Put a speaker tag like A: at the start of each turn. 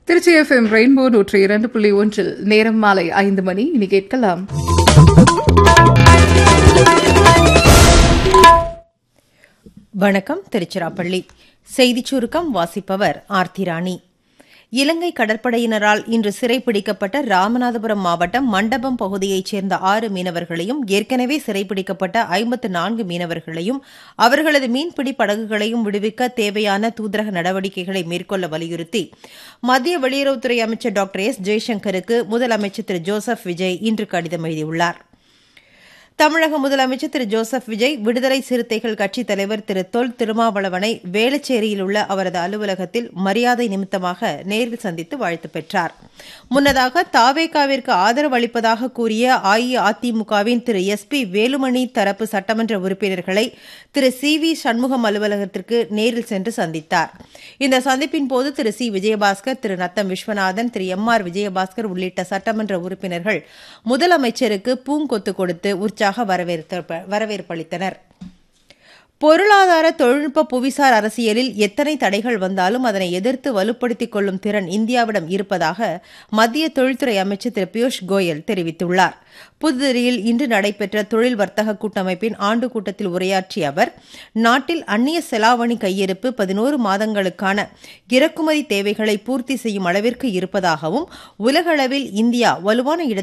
A: Trichy FM rainbow நூற்றி இரண்டு புள்ளி ஒன்றில் நேரம் மாலை ஐந்து மணி இனி கேட்கலாம்
B: வணக்கம் திருச்சிராப்பள்ளி செய்திச் சுருக்கம் வாசிப்பவர் ஆர்த்தி ராணி இலங்கை கடற்படையினரால் இன்று சிறைப்பிடிக்கப்பட்ட ராமநாதபுரம் மாவட்டம் மண்டபம் பகுதியைச் சேர்ந்த ஆறு மீனவர்களையும் ஏற்கனவே சிறைப்பிடிக்கப்பட்ட ஐம்பத்து நான்கு மீனவர்களையும் அவர்களது மீன்பிடி படகுகளையும் விடுவிக்க தேவையான தூதரக நடவடிக்கைகளை மேற்கொள்ள வலியுறுத்தி மத்திய வெளியுறவுத்துறை அமைச்சர் டாக்டர் எஸ் ஜெய்சங்கருக்கு முதலமைச்சர் திரு ஜோசப் விஜய் இன்று கடிதம் எழுதியுள்ளாா் தமிழக முதலமைச்சர் திரு ஜோசப் விஜய் விடுதலை சிறுத்தைகள் கட்சித் தலைவர் திரு தொல் திருமாவளவனை வேளச்சேரியில் உள்ள அவரது அலுவலகத்தில் மரியாதை நிமித்தமாக நேரில் சந்தித்து வாழ்த்து பெற்றார் முன்னதாக தாவேகாவிற்கு ஆதரவு அளிப்பதாக கூறிய அஇஅதிமுகவின் திரு எஸ் பி வேலுமணி தரப்பு சட்டமன்ற உறுப்பினர்களை திரு சி வி சண்முகம் அலுவலகத்திற்கு நேரில் சென்று சந்தித்தார் இந்த சந்திப்பின் போது Thiru C Vijayabaskar Thiru Natham Viswanathan Thiru M R Vijayabaskar உள்ளிட்ட சட்டமன்ற உறுப்பினர்கள் முதலமைச்சருக்கு பூங்கொத்து கொடுத்து உற்சாக வரவேற்பளித்தனர் பொருளாதார தொழில்நுட்ப புவிசார் அரசியலில் எத்தனை தடைகள் வந்தாலும் அதனை எதிர்த்து வலுப்படுத்திக் கொள்ளும் திறன் இந்தியாவிடம் இருப்பதாக மத்திய தொழில்துறை அமைச்சர் திரு பியூஷ் கோயல் தெரிவித்துள்ளார் புதுதில்லியில் இன்று நடைபெற்ற தொழில் வர்த்தக கூட்டமைப்பின் ஆண்டு கூட்டத்தில் உரையாற்றிய அவர் நாட்டில் அந்நிய செலாவணி கையிருப்பு பதினோரு மாதங்களுக்கான இறக்குமதி தேவைகளை பூர்த்தி செய்யும் அளவிற்கு இருப்பதாகவும் உலகளவில் இந்தியா வலுவான